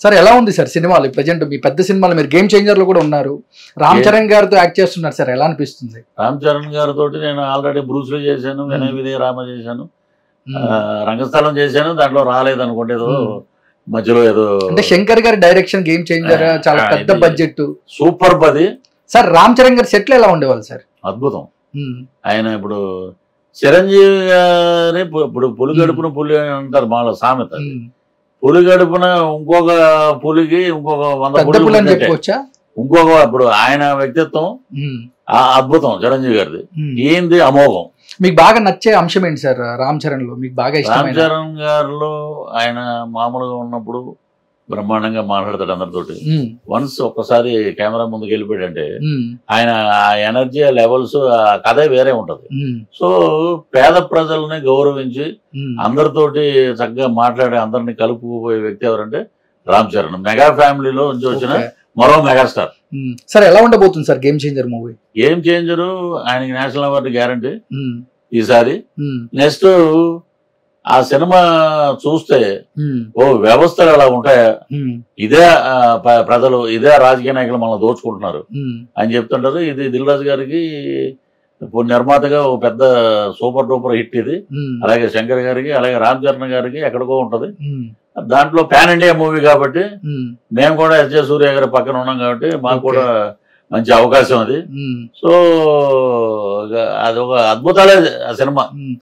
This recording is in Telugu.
సార్ ఎలా ఉంది సార్ సినిమాలు ప్రజెంట్ మీ పెద్ద సినిమాలు మీరు గేమ్ చేంజర్ లో కూడా ఉన్నారు రామ్ ఏ- చరణ్ గారితో యాక్ట్ చేస్తున్నారు సార్ ఎలా అనిపిస్తుంది రామ్ చరణ్ గారితో నేను ఆల్రెడీ బ్రూస్లో చేశాను వినయ మ్మ్. విజయ రామ చేశాను ఆ, రంగస్థలం చేశాను దాంట్లో రాలేదు అనుకుంటే ఏదో మ్మ్. మధ్యలో ఏదో అంటే శంకర్ గారి డైరెక్షన్ గేమ్ చేంజర్ ఆ, చాలా ఆ, పెద్ద ఇది- బడ్జెట్ సూపర్ పది సార్ రామ్ చరణ్ గారి సెట్లు ఎలా ఉండేవాళ్ళు సార్ అద్భుతం ఉమ్, ఆయన ఇప్పుడు చిరంజీవి గారి పు- ఇప్పుడు పులి గడుపున పులి అని అంటారు మాలో సామెత ఉమ్. పులి గడుపున ఇంకొక పులికి ఇంకొక వంద పెద్ద పులులు పుల్ అని పుట్టినట్టే. చెప్పుకోవచ్చా ఇంకొక ఇప్పుడు ఆయన వ్యక్తిత్వం ఉమ్, ఆ అద్భుతం చిరంజీవి గారిది ఉమ్. ఏంది అమోఘం మీకు బాగా నచ్చే అంశం ఏంటి సార్ రామ్ చరణ్ లో మీకు బాగా రామ్ ఇష్టమైన చరణ్ గారిలో ఆయన మామూలుగా ఉన్నప్పుడు బ్రహ్మాండంగా మాట్లాడతాడు అందరితోటి ఉమ్, వన్స్ ఒక్కసారి కెమెరా ముందుకు వెళ్ళిపోయాడంటే ఉమ్, ఆయన ఆ ఎనర్జీ లెవెల్స్ ఆ కథే వేరే ఉంటది ఉమ్, సో పేద ప్రజల్ని గౌరవించి ఉమ్. అందరితోటి చక్కగా మాట్లాడి అందరిని కలుపుకుపోయే వ్యక్తి ఎవరంటే రామ్ చరణ్ మెగా ఫ్యామిలీలో నుంచి వచ్చిన ఓకే. మరో మెగాస్టార్ ఉమ్. సార్ ఎలా ఉండబోతుంది సార్ గేమ్ చేంజర్ మూవీ ఏం చేంజరు ఆయనకి నేషనల్ అవార్డు గ్యారంటీ ఈసారి ఉమ్, నెక్స్ట్ ఆ సినిమా చూస్తే ఉమ్, ఓ వ్యవస్థలు అలా ఉంటాయా ఉమ్, ఇదే ఆ, ప- ప్రజలు ఇదే రాజకీయ నాయకులు మనల్ని దోచుకుంటున్నారు ఉమ్, అని చెప్తుంటారు ఇది దిల్ రాజు గారికి ఇప్పుడు నిర్మాతగా ఒక పెద్ద సూపర్ డూపర్ హిట్ ఇది ఉమ్, అలాగే శంకర్ గారికి అలాగే రామ్ చరణ్ గారికి ఎక్కడికో ఉంటది ఉమ్, దాంట్లో పాన్ ఇండియా మూవీ కాబట్టి ఉమ్, మేము కూడా ఎస్ జే సూర్య గారి పక్కన ఉన్నాం కాబట్టి మాకు Okay. కూడా మంచి అవకాశం అది ఉమ్, సో ఇక అది ఒక అద్భుతాలే ఆ సినిమా ఉమ్.